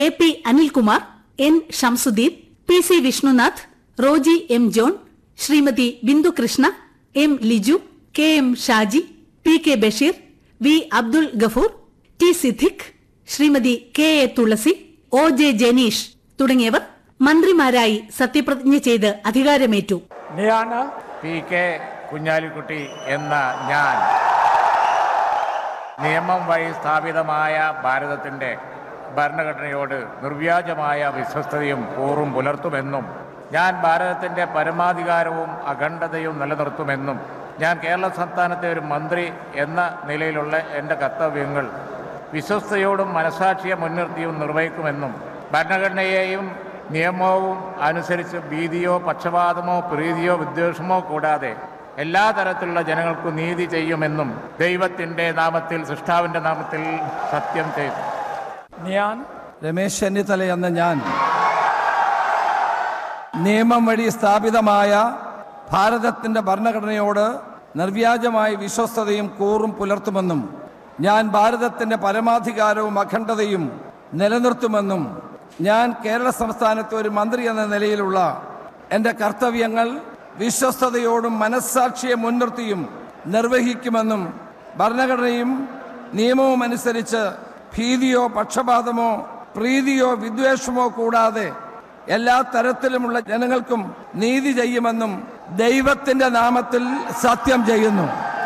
A P Anilkumar N Shamsuddin P C Vishnunath Roji M John Shrimati Bindu Krishna M Liju K M Shaji P K Basheer V Abdul Gafoor T Siddique Shrimati K A Thulasi O J Janeesh തുടങ്ങിയവർ മന്ത്രിമാരായി സത്യപ്രതിജ്ഞ ചെയ്ത് അധികാരമേറ്റു ഞാൻ പി കെ കുഞ്ഞാലിക്കുട്ടി എന്ന ഞാൻ നിയമം വഴി സ്ഥാപിതമായ ഭാരതത്തിൻ്റെ ഭരണഘടനയോട് നിർവ്യാജമായ വിശ്വസ്തയും കൂറും പുലർത്തുമെന്നും ഞാൻ ഭാരതത്തിൻ്റെ പരമാധികാരവും അഖണ്ഡതയും നിലനിർത്തുമെന്നും ഞാൻ കേരള സംസ്ഥാനത്തെ ഒരു മന്ത്രി എന്ന നിലയിലുള്ള എൻ്റെ കർത്തവ്യങ്ങൾ വിശ്വസ്തയോടും മനസാക്ഷിയെ മുൻനിർത്തിയും നിർവഹിക്കുമെന്നും ഭരണഘടനയെയും നിയമവും അനുസരിച്ച് ഭീതിയോ പക്ഷപാതമോ പ്രീതിയോ വിദ്വേഷമോ കൂടാതെ എല്ലാ തരത്തിലുള്ള ജനങ്ങൾക്കും നീതി ചെയ്യുമെന്നും ദൈവത്തിൻ്റെ നാമത്തിൽ സൃഷ്ടാവിൻ്റെ നാമത്തിൽ സത്യം ചെയ്തു ഞാൻ രമേശ് ചെന്നിത്തല എന്ന ഞാൻ നിയമം വഴി സ്ഥാപിതമായ ഭാരതത്തിൻ്റെ ഭരണഘടനയോട് നിർവ്യാജമായ വിശ്വസ്തതയും കൂറും പുലർത്തുമെന്നും ഞാൻ ഭാരതത്തിൻ്റെ പരമാധികാരവും അഖണ്ഡതയും നിലനിർത്തുമെന്നും ഞാൻ കേരള സംസ്ഥാനത്തെ ഒരു മന്ത്രി എന്ന നിലയിലുള്ള എൻ്റെ കർത്തവ്യങ്ങൾ വിശ്വസ്തയോടും മനസ്സാക്ഷിയെ മുൻനിർത്തിയും നിർവഹിക്കുമെന്നും ഭരണഘടനയും നിയമവും അനുസരിച്ച് ഭീതിയോ പക്ഷപാതമോ പ്രീതിയോ വിദ്വേഷമോ കൂടാതെ എല്ലാ തരത്തിലുമുള്ള ജനങ്ങൾക്കും നീതി ചെയ്യുമെന്നും ദൈവത്തിന്റെ നാമത്തിൽ സത്യം ചെയ്യുന്നു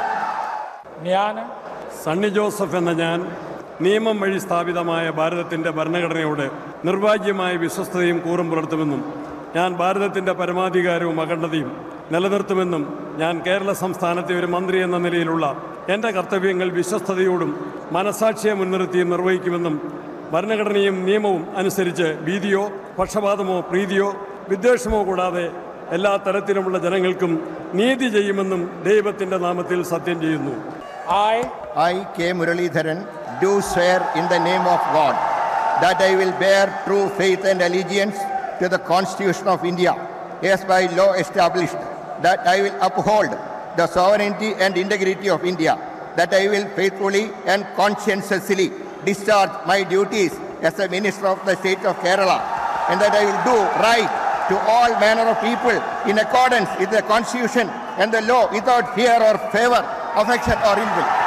ഞാൻ സണ്ണി ജോസഫ് എന്ന ഞാൻ നിയമം വഴി സ്ഥാപിതമായ ഭാരതത്തിൻ്റെ ഭരണഘടനയോട് നിർവാജ്യമായ വിശ്വസ്തയും കൂറും പുലർത്തുമെന്നും ഞാൻ ഭാരതത്തിൻ്റെ പരമാധികാരവും അഖണ്ഡതയും നിലനിർത്തുമെന്നും ഞാൻ കേരള സംസ്ഥാനത്തെ ഒരു മന്ത്രി എന്ന നിലയിലുള്ള എൻ്റെ കർത്തവ്യങ്ങൾ വിശ്വസ്തയോടും മനസാക്ഷിയെ മുൻനിർത്തിയും നിർവഹിക്കുമെന്നും ഭരണഘടനയും നിയമവും അനുസരിച്ച് ഭീതിയോ പക്ഷപാതമോ പ്രീതിയോ വിദ്വേഷമോ കൂടാതെ എല്ലാ തരത്തിലുമുള്ള ജനങ്ങൾക്കും നീതി ചെയ്യുമെന്നും ദൈവത്തിൻ്റെ നാമത്തിൽ സത്യം ചെയ്യുന്നു I I, K. Muralidharan, do swear in the name of God that I will bear true faith and allegiance to the Constitution of India, as by law established, that I will uphold the sovereignty and integrity of India, that I will faithfully and conscientiously discharge my duties as a minister of the state of Kerala, and that I will do right to all manner of people in accordance with the Constitution and the law without fear or favor, affection or ill will.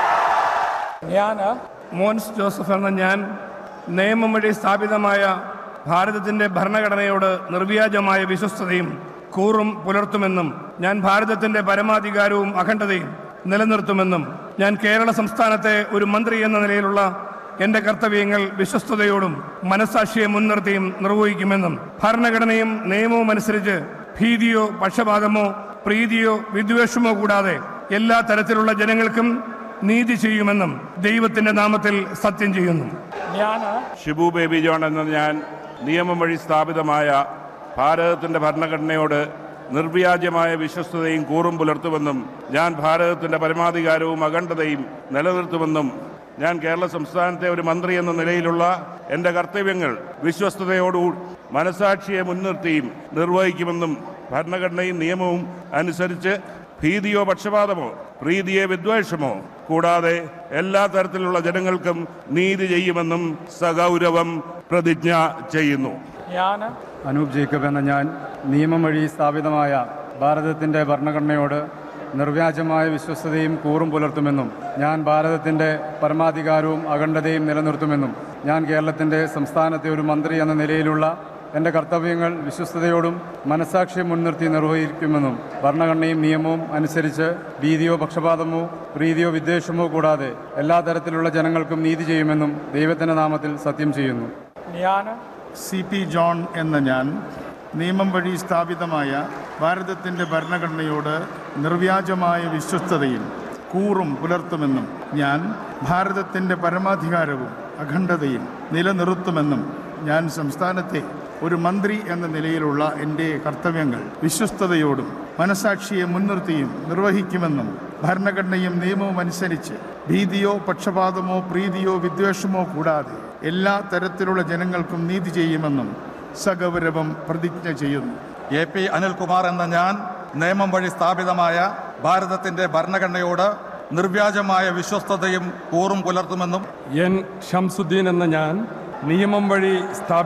ഞാൻ Mons Joseph എന്ന ഞാൻ നിയമം വഴി സ്ഥാപിതമായ ഭാരതത്തിന്റെ ഭരണഘടനയോട് നിർവ്യാജമായ വിശ്വസ്തതയും കൂറും പുലർത്തുമെന്നും ഞാൻ ഭാരതത്തിന്റെ പരമാധികാരവും അഖണ്ഡതയും നിലനിർത്തുമെന്നും ഞാൻ കേരള സംസ്ഥാനത്തെ ഒരു മന്ത്രി എന്ന നിലയിലുള്ള എന്റെ കർത്തവ്യങ്ങൾ വിശ്വസ്തയോടും മനസാക്ഷിയെ മുൻനിർത്തിയും നിർവഹിക്കുമെന്നും ഭരണഘടനയും നിയമവും അനുസരിച്ച് ഭീതിയോ പക്ഷപാതമോ പ്രീതിയോ വിദ്വേഷമോ കൂടാതെ എല്ലാ തരത്തിലുള്ള ജനങ്ങൾക്കും നീതി ചെയ്യുമെന്നും ദൈവത്തിന്റെ നാമത്തിൽ സത്യം ചെയ്യുന്നു ഞാൻ ഷിബു ബേബി ജോൺ എന്ന ഞാൻ നിയമം വഴി സ്ഥാപിതമായ ഭാരതത്തിൻ്റെ ഭരണഘടനയോട് നിർവ്യാജമായ വിശ്വസ്തതയും കൂറും പുലർത്തുമെന്നും ഞാൻ ഭാരതത്തിൻ്റെ പരമാധികാരവും അഖണ്ഡതയും നിലനിർത്തുമെന്നും ഞാൻ കേരള സംസ്ഥാനത്തെ ഒരു മന്ത്രി എന്ന നിലയിലുള്ള എൻ്റെ കർത്തവ്യങ്ങൾ വിശ്വസ്തയോടു മനസാക്ഷിയെ മുൻനിർത്തിയും നിർവഹിക്കുമെന്നും ഭരണഘടനയും നിയമവും അനുസരിച്ച് ഭീതിയോ പക്ഷപാതമോ പ്രീതിയെ വിദ്വേഷമോ കൂടാതെ എല്ലാ തരത്തിലുള്ള ജനങ്ങൾക്കും നീതി ചെയ്യുമെന്നും സഗൗരവം പ്രതിജ്ഞ ചെയ്യുന്നു ഞാൻ അനൂപ് ജേക്കബ് എന്ന ഞാൻ നിയമം വഴി സ്ഥാപിതമായ ഭാരതത്തിൻ്റെ ഭരണഘടനയോട് നിർവ്യാജമായ വിശ്വസ്തതയും കൂറും പുലർത്തുമെന്നും ഞാൻ ഭാരതത്തിൻ്റെ പരമാധികാരവും അഖണ്ഡതയും നിലനിർത്തുമെന്നും ഞാൻ കേരളത്തിൻ്റെ സംസ്ഥാനത്തെ ഒരു മന്ത്രി എന്ന നിലയിലുള്ള എൻ്റെ കർത്തവ്യങ്ങൾ വിശ്വസ്തയോടും മനസാക്ഷിയെ മുൻനിർത്തി നിർവഹിക്കുമെന്നും ഭരണഘടനയും നിയമവും അനുസരിച്ച് ഭീതിയോ പക്ഷപാതമോ പ്രീതിയോ വിദ്വേഷമോ കൂടാതെ എല്ലാ തരത്തിലുള്ള ജനങ്ങൾക്കും നീതി ചെയ്യുമെന്നും ദൈവത്തിൻ്റെ നാമത്തിൽ സത്യം ചെയ്യുന്നു ഞാൻ സി പി ജോൺ എന്ന ഞാൻ നിയമം വഴി സ്ഥാപിതമായ ഭാരതത്തിൻ്റെ ഭരണഘടനയോട് നിർവ്യാജമായ വിശ്വസ്തതയും കൂറും പുലർത്തുമെന്നും ഞാൻ ഭാരതത്തിൻ്റെ പരമാധികാരവും അഖണ്ഡതയും നിലനിർത്തുമെന്നും ഞാൻ സംസ്ഥാനത്തെ ഒരു മന്ത്രി എന്ന നിലയിലുള്ള എൻ്റെ കർത്തവ്യങ്ങൾ വിശ്വസ്തയോടും മനസാക്ഷിയെ മുൻനിർത്തിയും നിർവഹിക്കുമെന്നും ഭരണഘടനയും നിയമവും അനുസരിച്ച് ഭീതിയോ പക്ഷപാതമോ പ്രീതിയോ വിദ്വേഷമോ കൂടാതെ എല്ലാ തരത്തിലുള്ള ജനങ്ങൾക്കും നീതി ചെയ്യുമെന്നും സഗൗരവം പ്രതിജ്ഞ ചെയ്യുന്നു എ പി അനിൽകുമാർ എന്ന ഞാൻ നിയമം വഴി സ്ഥാപിതമായ ഭാരതത്തിന്റെ ഭരണഘടനയോട് നിർവ്യാജമായ വിശ്വസ്തതയും കൂറും പുലർത്തുമെന്നും എൻ ഷംസുദ്ദീൻ എന്ന ഞാൻ നിയമം വഴി സ്ഥാപിത